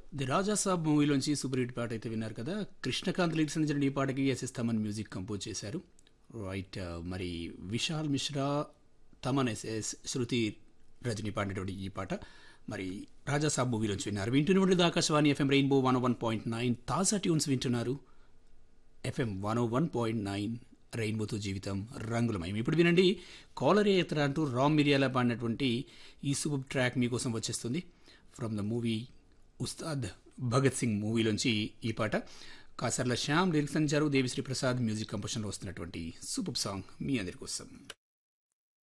the Raja Saab మూవీలోంచి super hit పాట అయితే విన్నారు కదా కృష్ణకాంత్ లిరిక్స్ అందించిన ఈ పాటకి ఎస్ఎస్ తమన్ మ్యూజిక్ కంపోజ్ చేశారు రైట్ మరి విశాల్ మిశ్రా తమన్ ఎస్ఎస్ శృతి రజనీ పాడినటువంటి ఈ పాట మరి రాజా సాబ్ మూవీలోంచి విన్నారు వింటున్నటువంటి Akashvani FM Rainbow one one point nine తాజా ట్యూన్స్ వింటున్నారు FM one one point nine రెయిన్బోతో జీవితం రంగులమయం ఇప్పుడు వినండి కాలరే ఎత్ర అంటూ రామ్ మిరియాల పాడినటువంటి ఈ సూపర్ ట్రాక్ మీకోసం వచ్చేస్తుంది from the movie Ustaad Bhagat Singh మూవీలోంచి ఈ పాట కాసర్ల శ్యామ్ లిరిక్స్ అందించారు దేవిశ్రీ ప్రసాద్ మ్యూజిక్ కంపోజిషన్లో వస్తున్నటువంటి సూపర్ సాంగ్ మీ అందరి కోసం